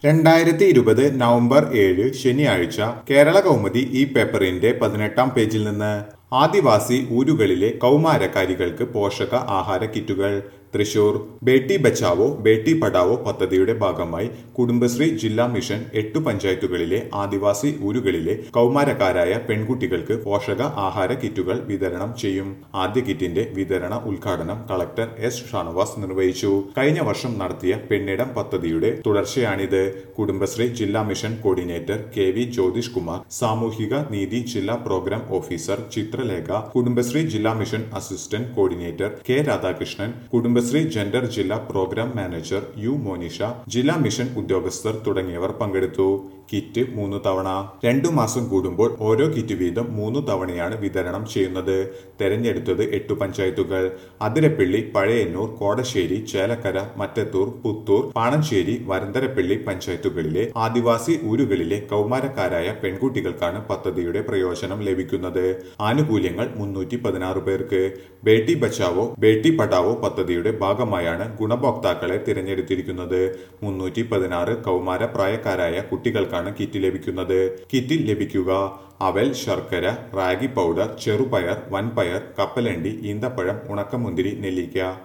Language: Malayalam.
രണ്ടായിരത്തി ഇരുപത് നവംബർ ഏഴ് ശനിയാഴ്ച കേരള കൗമുദി ഈ പേപ്പറിന്റെ പതിനെട്ടാം പേജിൽ നിന്ന് ആദിവാസി ഊരുകളിലെ കൗമാരക്കാരികൾക്ക് പോഷക ആഹാര കിറ്റുകൾ തൃശൂർ ബേട്ടി ബച്ചാവോ ബേട്ടി പഠാവോ പദ്ധതിയുടെ ഭാഗമായി കുടുംബശ്രീ ജില്ലാ മിഷൻ എട്ടു പഞ്ചായത്തുകളിലെ ആദിവാസി ഊരുകളിലെ കൗമാരക്കാരായ പെൺകുട്ടികൾക്ക് പോഷക ആഹാര കിറ്റുകൾ വിതരണം ചെയ്യും ആദ്യ കിറ്റിന്റെ വിതരണ ഉദ്ഘാടനം കളക്ടർ എസ് ഷാനവാസ് നിർവഹിച്ചു കഴിഞ്ഞ വർഷം നടത്തിയ പെണ്ണിടം പദ്ധതിയുടെ തുടർച്ചയാണിത് കുടുംബശ്രീ ജില്ലാ mission coordinator K V Jyothish Kumar സാമൂഹിക നീതി ജില്ലാ പ്രോഗ്രാം ഓഫീസർ ചിത്രലേഖ കുടുംബശ്രീ ജില്ലാ mission assistant coordinator K Radhakrishnan Kudumbashree gender ജില്ലാ പ്രോഗ്രാം മാനേജർ യു മോനിഷ ജില്ലാ മിഷൻ ഉദ്യോഗസ്ഥർ തുടങ്ങിയവർ പങ്കെടുത്തു കിറ്റ് മൂന്ന് തവണ രണ്ടു മാസം കൂടുമ്പോൾ ഓരോ കിറ്റ് വീതം മൂന്ന് തവണയാണ് വിതരണം ചെയ്യുന്നത് തെരഞ്ഞെടുത്തത് എട്ടു പഞ്ചായത്തുകൾ അതിരപ്പള്ളി പഴയന്നൂർ കോടശ്ശേരി ചേലക്കര മറ്റത്തൂർ പുത്തൂർ പാണഞ്ചേരി വരന്തരപ്പള്ളി പഞ്ചായത്തുകളിലെ ആദിവാസി ഊരുകളിലെ കൗമാരക്കാരായ പെൺകുട്ടികൾക്കാണ് പദ്ധതിയുടെ പ്രയോജനം ലഭിക്കുന്നത് ആനുകൂല്യങ്ങൾ മുന്നൂറ്റി പതിനാറ് പേർക്ക് ബേട്ടി ബച്ചാവോ ബേട്ടി പഠാവോ പദ്ധതിയുടെ ഭാഗമായാണ് ഗുണഭോക്താക്കളെ തിരഞ്ഞെടുത്തിരിക്കുന്നത് മുന്നൂറ്റി പതിനാറ് കൗമാര പ്രായക്കാരായ കുട്ടികൾക്കാണ് കിറ്റ് ലഭിക്കുന്നത് കിറ്റിൽ ലഭിക്കുക അവൽ ശർക്കര റാഗി പൗഡർ ചെറുപയർ വൻപയർ കപ്പലണ്ടി ഈന്തപ്പഴം ഉണക്കമുന്തിരി നെല്ലിക്ക